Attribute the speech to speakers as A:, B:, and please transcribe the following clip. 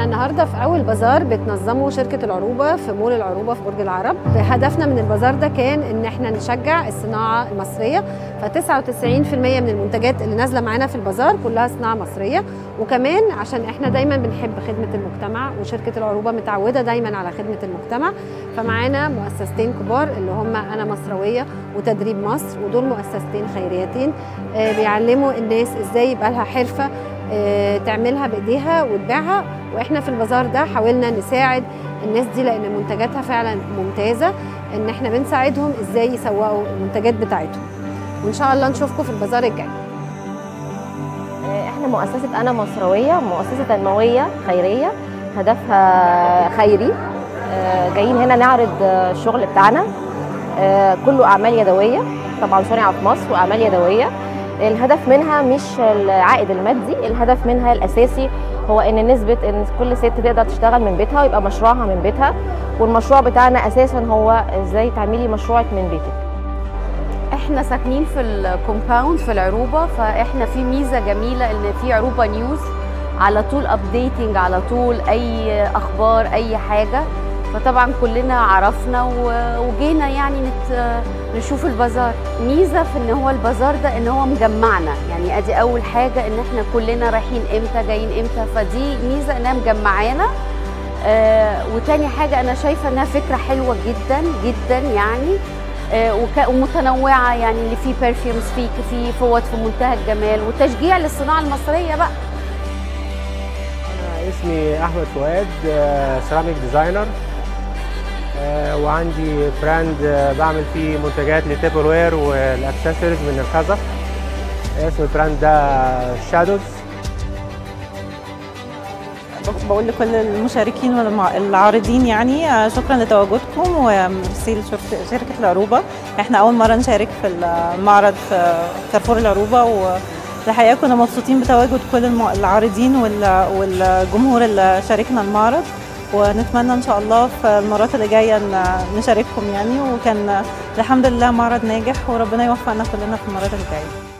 A: احنا النهارده في اول بازار بتنظمه شركه العروبه في مول العروبه في برج العرب هدفنا من البازار ده كان ان احنا نشجع الصناعه المصريه ف 99% من المنتجات اللي نازله معانا في البازار كلها صناعه مصريه وكمان عشان احنا دايما بنحب خدمه المجتمع وشركه العروبه متعوده دايما على خدمه المجتمع فمعانا مؤسستين كبار اللي هم انا مصرويه وتدريب مصر ودول مؤسستين خيريتين آه، بيعلموا الناس ازاي يبقى لها حرفه آه، تعملها بايديها وتبيعها واحنا في البازار ده حاولنا نساعد الناس دي لان منتجاتها فعلا ممتازه ان احنا بنساعدهم ازاي يسوقوا المنتجات بتاعتهم وان شاء الله نشوفكم في البازار الجاي
B: احنا مؤسسة أنا مصروية مؤسسة تنموية خيرية هدفها خيري آه، جايين هنا نعرض آه، الشغل بتاعنا آه، كله أعمال يدوية طبعا صنع في مصر وأعمال يدوية الهدف منها مش العائد المادي الهدف منها الأساسي هو إن نثبت إن كل ست تقدر تشتغل من بيتها ويبقى مشروعها من بيتها والمشروع بتاعنا أساسا هو إزاي تعملي مشروعك من بيتك
C: احنا ساكنين في الكومباوند في العروبه فاحنا في ميزه جميله ان في عروبه نيوز على طول ابديتنج على طول اي اخبار اي حاجه فطبعا كلنا عرفنا و- وجينا يعني نت نشوف البازار ميزه في ان هو البازار ده ان هو مجمعنا يعني ادي اول حاجه ان احنا كلنا رايحين امتى جايين امتى فدي ميزه انها مجمعانا آه وتاني حاجه انا شايفه انها فكره حلوه جدا جدا يعني آه، وك- ومتنوعه يعني اللي فيه برفيومز فيه في فوط في منتهى الجمال وتشجيع للصناعه المصريه بقى
D: أنا اسمي احمد فؤاد آه، سيراميك ديزاينر آه، وعندي براند آه، بعمل فيه منتجات للتيبل وير والاكسسوارز من الخزف اسم البراند ده شادوز
E: بقول لكل المشاركين والعارضين يعني آه، شكرا لتواجدكم وميرسي لشركة- شركة العروبة احنا أول مرة نشارك في المعرض في كارفور العروبة والحقيقة كنا مبسوطين بتواجد كل الم- العارضين وال- والجمهور اللي شاركنا المعرض ونتمنى ان شاء الله في المرات اللي جايه ن- نشارككم يعني وكان الحمد لله معرض ناجح وربنا يوفقنا كلنا في المرات اللي جايه